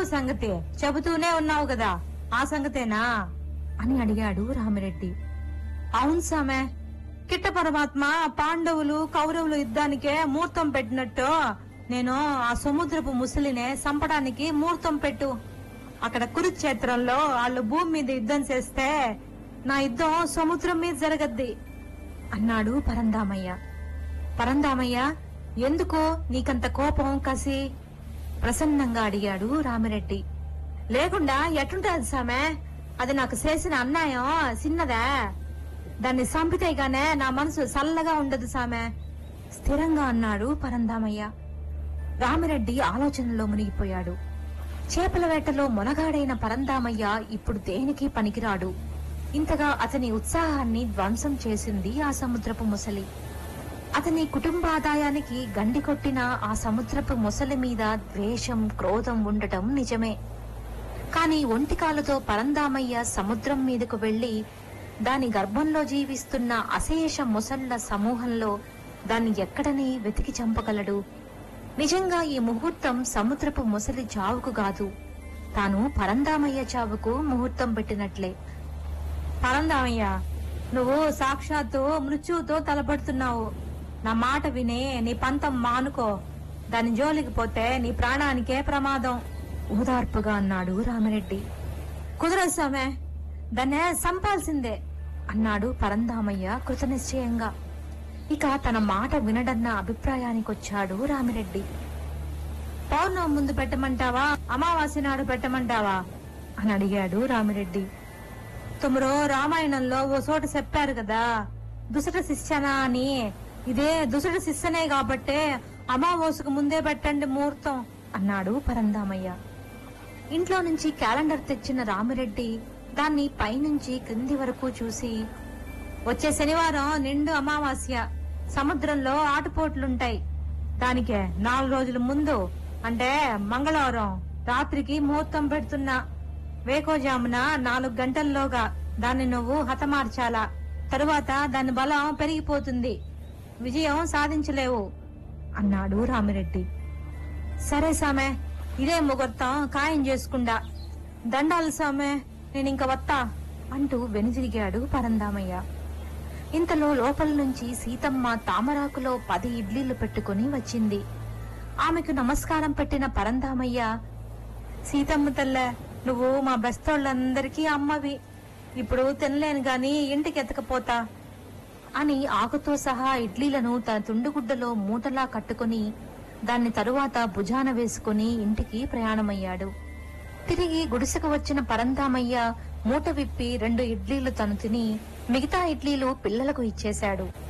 సంగతి చెబుతూనే ఉన్నావు కదా ఆ సంగతేనా అని అడిగాడు రామిరెడ్డి అవును సామె కిట్ట పరమాత్మ పాండవులు కౌరవులు యుద్ధానికే ముహూర్తం పెట్టినట్టు నేను ఆ సముద్రపు ముసలినే సంపడానికి ముహూర్తం పెట్టు అక్కడ కురుక్షేత్రంలో వాళ్ళు భూమి మీద యుద్ధం చేస్తే నా యుద్ధం సముద్రం మీద జరగద్ది అన్నాడు పరందామయ్య పరందామయ్య ఎందుకు నీకంత కోపం కసి ప్రసన్నంగా అడిగాడు రామిరెడ్డి లేకుండా ఎట్లుంటది సామె అది నాకు చేసిన అన్యాయం చిన్నదా దాన్ని సంపితేగానే నా మనసు చల్లగా ఉండదు సామె స్థిరంగా అన్నాడు పరందామయ్య రామిరెడ్డి ఆలోచనలో మునిగిపోయాడు చేపల వేటలో మొనగాడైన పరందామయ్య ఇప్పుడు దేనికి పనికిరాడు ఇంతగా అతని ఉత్సాహాన్ని ధ్వంసం చేసింది ఆ సముద్రపు ముసలి అతని కుటుంబాదాయానికి గండి కొట్టిన ఆ సముద్రపు ముసలి మీద ద్వేషం క్రోధం ఉండటం నిజమే కాని ఒంటికాలతో పరందామయ్య సముద్రం మీదకు వెళ్లి దాని గర్భంలో జీవిస్తున్న అశేష ముసళ్ల సమూహంలో దాన్ని ఎక్కడని వెతికి చంపగలడు నిజంగా ఈ ముహూర్తం సముద్రపు ముసలి చావుకు కాదు తాను పరందామయ్య చావుకు ముహూర్తం పెట్టినట్లే పరందామయ్య నువ్వు సాక్షాత్తు మృత్యువుతో తలపడుతున్నావు నా మాట విని నీ పంతం మానుకో దాని జోలికి పోతే నీ ప్రాణానికే ప్రమాదం ఓదార్పుగా అన్నాడు రామిరెడ్డి కుదరదు సామె దాన్నే సంపాల్సిందే అన్నాడు పరందామయ్య కృతనిశ్చయంగా ఇక తన మాట వినడన్న అభిప్రాయానికొచ్చాడు రామిరెడ్డి పౌర్ణమి ముందు పెట్టమంటావా అమావాస్య నాడు పెట్టమంటావా అని అడిగాడు రామిరెడ్డి తమరు రామాయణంలో ఓ చోట చెప్పారు కదా దుసట శిష్యనా అని ఇదే దుసట శిష్యనే కాబట్టే అమావాస్యకు ముందే పెట్టండి ముహూర్తం అన్నాడు పరందామయ్య ఇంట్లో నుంచి క్యాలెండర్ తెచ్చిన రామిరెడ్డి దాన్ని పైనుంచి క్రింది వరకు చూసి వచ్చే శనివారం నిండు అమావాస్య సముద్రంలో ఆటుపోట్లుంటాయి దానికే నాలుగు రోజుల ముందు అంటే మంగళవారం రాత్రికి ముహూర్తం పెడుతున్నా వేకోజామున నాలుగు గంటల్లోగా దాన్ని నువ్వు హతమార్చాలా తరువాత దాని బలం పెరిగిపోతుంది విజయం సాధించలేవు అన్నాడు రామిరెడ్డి సరే సామె ఇదే ముహూర్తం ఖాయం చేసుకుండా దండాలు సామె నేనింక వత్తా అంటూ వెనుదిరిగాడు పరందామయ్య ఇంతలో లోపల నుంచి సీతమ్మ తామరాకులో పది ఇడ్లీలు పెట్టుకుని వచ్చింది ఆమెకు నమస్కారం పెట్టిన పరందామయ్య సీతమ్మ తల్లే నువ్వు మా బెస్తోళ్ళందరికీ అమ్మవి ఇప్పుడు తినలేను గాని ఇంటికి ఎత్తకపోతా అని ఆకుతో సహా ఇడ్లీలను తన తుండుగుడ్డలో మూటలా కట్టుకుని దాన్ని తరువాత భుజాన వేసుకుని ఇంటికి ప్రయాణమయ్యాడు తిరిగి గుడిసెకు వచ్చిన పరందామయ్య మూట విప్పి రెండు ఇడ్లీలు తను తిని మిగతా ఇడ్లీలు పిల్లలకు ఇచ్చేశాడు